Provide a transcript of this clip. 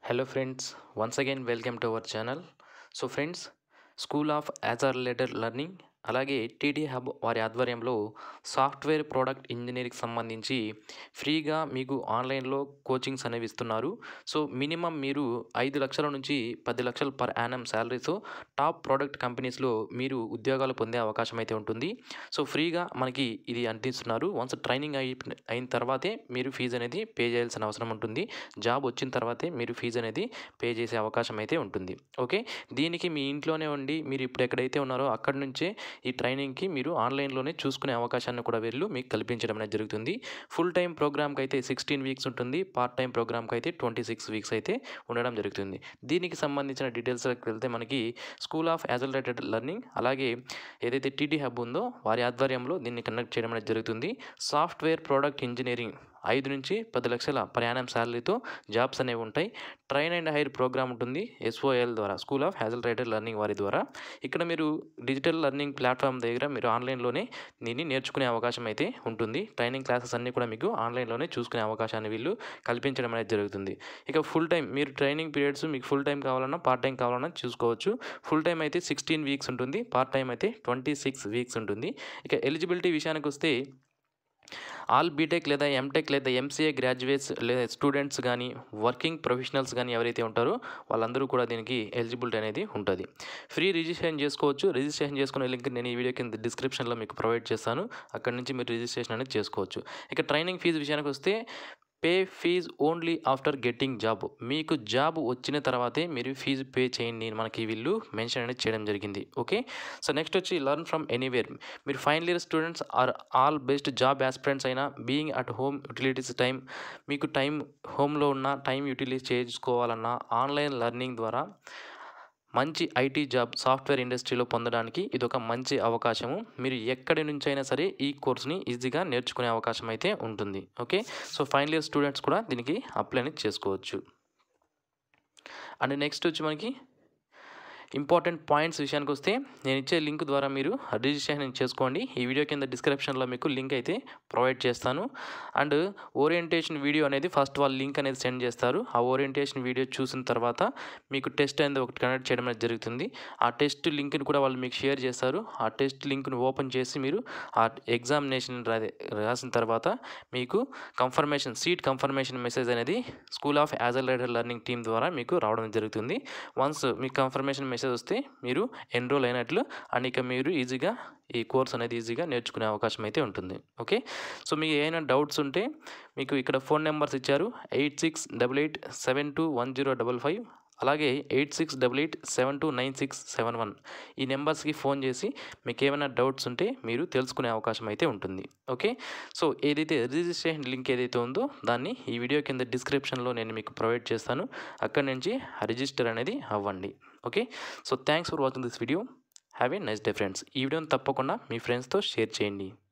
hello friends once again welcome to our channel so friends school of accelerated learning అలాగే TT hub వారి ఆధ్వర్యంలో software product engineering సంబంధించి ఫ్రీగా మీకు ఆన్లైన్లో కోచింగ్స్ అనేవి ఇస్తున్నారు సో మినిమం మీరు ఐదు లక్షల నుంచి పది లక్షలు పర్ యానం శాలరీతో టాప్ ప్రోడక్ట్ కంపెనీస్లో మీరు ఉద్యోగాలు పొందే అవకాశం అయితే ఉంటుంది సో ఫ్రీగా మనకి ఇది అందిస్తున్నారు వన్స్ ట్రైనింగ్ అయి అయిన తర్వాతే మీరు ఫీజు అనేది పే చేయాల్సిన అవసరం ఉంటుంది జాబ్ వచ్చిన తర్వాతే మీరు ఫీజు అనేది పే చేసే అవకాశం అయితే ఉంటుంది ఓకే దీనికి మీ ఇంట్లోనే ఉండి మీరు ఇప్పుడు ఎక్కడైతే ఉన్నారో అక్కడి నుంచే ఈ ట్రైనింగ్కి మీరు ఆన్లైన్లోనే చూసుకునే అవకాశాన్ని కూడా వీళ్ళు మీకు కల్పించడం అనేది జరుగుతుంది ఫుల్ టైం ప్రోగ్రామ్కి అయితే సిక్స్టీన్ వీక్స్ ఉంటుంది పార్ట్ టైం ప్రోగ్రామ్కి అయితే ట్వంటీ సిక్స్ వీక్స్ అయితే ఉండడం జరుగుతుంది దీనికి సంబంధించిన డీటెయిల్స్కి వెళ్తే మనకి స్కూల్ ఆఫ్ యాజలరేటెడ్ లెర్నింగ్ అలాగే ఏదైతే టీటీ హబ్ ఉందో వారి ఆధ్వర్యంలో దీన్ని కండక్ట్ చేయడం అనేది జరుగుతుంది సాఫ్ట్వేర్ ప్రోడక్ట్ ఇంజనీరింగ్ ఐదు నుంచి పది లక్షల ప్రయాణం శాలరీతో జాబ్స్ అనేవి ఉంటాయి ట్రైన్ అండ్ హైర్ ప్రోగ్రామ్ ఉంటుంది ఎస్ఓఎల్ ద్వారా school of accelerated learning వారి ద్వారా ఇక్కడ మీరు డిజిటల్ లెర్నింగ్ ప్లాట్ఫామ్ దగ్గర మీరు ఆన్లైన్లోనే దీన్ని నేర్చుకునే అవకాశం అయితే ఉంటుంది ట్రైనింగ్ క్లాసెస్ అన్నీ కూడా మీకు ఆన్లైన్లోనే చూసుకునే అవకాశాన్ని వీళ్ళు కల్పించడం అనేది జరుగుతుంది ఇక ఫుల్ టైం మీరు ట్రైనింగ్ పీరియడ్స్ మీకు ఫుల్ టైం కావాలన్నా పార్ట్ టైం కావాలన్నా చూసుకోవచ్చు ఫుల్ టైం అయితే సిక్స్టీన్ వీక్స్ ఉంటుంది పార్ట్ టైం అయితే ట్వంటీ సిక్స్ వీక్స్ ఉంటుంది ఇక ఎలిజిబిలిటీ విషయానికి వస్తే ఆల్ బీటెక్ లేదా ఎంటెక్ లేదా ఎంసీఏ గ్రాడ్యుయేట్స్ లేదా స్టూడెంట్స్ కానీ వర్కింగ్ ప్రొఫెషనల్స్ కానీ ఎవరైతే ఉంటారో వాళ్ళందరూ కూడా దీనికి ఎలిజిబిలిటీ అనేది ఉంటుంది ఫ్రీ రిజిస్ట్రేషన్ చేసుకోవచ్చు రిజిస్ట్రేషన్ చేసుకునే లింక్ నేను ఈ వీడియో కింద డిస్క్రిప్షన్లో మీకు ప్రొవైడ్ చేస్తాను అక్కడ నుంచి మీరు రిజిస్ట్రేషన్ అనేది చేసుకోవచ్చు ఇక ట్రైనింగ్ ఫీజు విషయానికి వస్తే pay fee only after getting job మీకు జాబ్ వచ్చిన తర్వాతే మీరు ఫీజు పే చేయండి అని మనకి వీళ్ళు మెన్షన్ అనేది చేయడం జరిగింది ఓకే సో నెక్స్ట్ వచ్చి లర్న్ ఫ్రమ్ ఎనీవేర్ మీరు final year students or all best job aspirants అయినా being at home utilities time మీకు టైం హోమ్లో ఉన్న టైం యూటిలైజ్ చేసుకోవాలన్నా ఆన్లైన్ లెర్నింగ్ ద్వారా మంచి ఐటీ జాబ్ సాఫ్ట్వేర్ ఇండస్ట్రీలో పొందడానికి ఇది ఒక మంచి అవకాశము మీరు ఎక్కడి నుంచి అయినా సరే ఈ కోర్స్ని ఈజీగా నేర్చుకునే అవకాశం అయితే ఉంటుంది okay so final year students కూడా దీనికి అప్లై అనేది చేసుకోవచ్చు అండ్ నెక్స్ట్ వచ్చి మనకి ఇంపార్టెంట్ పాయింట్స్ విషయానికి వస్తే నేను ఇచ్చే లింక్ ద్వారా మీరు రిజిస్ట్రేషన్ చేసుకోండి ఈ వీడియో కింద డిస్క్రిప్షన్లో మీకు లింక్ అయితే ప్రొవైడ్ చేస్తాను అండ్ ఓరియంటేషన్ వీడియో అనేది ఫస్ట్ వాళ్ళు లింక్ అనేది సెండ్ చేస్తారు ఆ ఓరియంటేషన్ వీడియో చూసిన తర్వాత మీకు టెస్ట్ అనేది ఒకటి కనెక్ట్ చేయడం అనేది జరుగుతుంది ఆ టెస్ట్ లింక్ని కూడా వాళ్ళు మీకు షేర్ చేస్తారు ఆ టెస్ట్ లింక్ని ఓపెన్ చేసి మీరు ఆ ఎగ్జామినేషన్ రాసిన తర్వాత మీకు కన్ఫర్మేషన్ సీట్ కన్ఫర్మేషన్ మెసేజ్ అనేది school of accelerated learning team ద్వారా మీకు రావడం జరుగుతుంది వన్స్ మీకు కన్ఫర్మేషన్ మెసేజ్ వస్తే మీరు ఎన్రోల్ అయినట్లు అండ్ ఇక మీరు ఈజీగా ఈ కోర్స్ అనేది ఈజీగా నేర్చుకునే అవకాశం అయితే ఉంటుంది ఓకే సో మీకు ఏమైనా డౌట్స్ ఉంటే మీకు ఇక్కడ ఫోన్ నెంబర్స్ ఇచ్చారు eight six double eight seven two one zero double five అలాగే eight six double eight seven two nine six seven one ఈ నెంబర్స్కి ఫోన్ చేసి మీకు ఏమైనా డౌట్స్ ఉంటే మీరు తెలుసుకునే అవకాశం అయితే ఉంటుంది ఓకే సో ఏదైతే రిజిస్ట్రేషన్ లింక్ ఏదైతే ఉందో దాన్ని ఈ వీడియో కింద డిస్క్రిప్షన్లో నేను మీకు ప్రొవైడ్ చేస్తాను అక్కడి నుంచి రిజిస్టర్ అనేది అవ్వండి okay so thanks for watching this video have a nice day friends ఈ వీడియోని తప్పకుండా మీ ఫ్రెండ్స్తో షేర్ చేయండి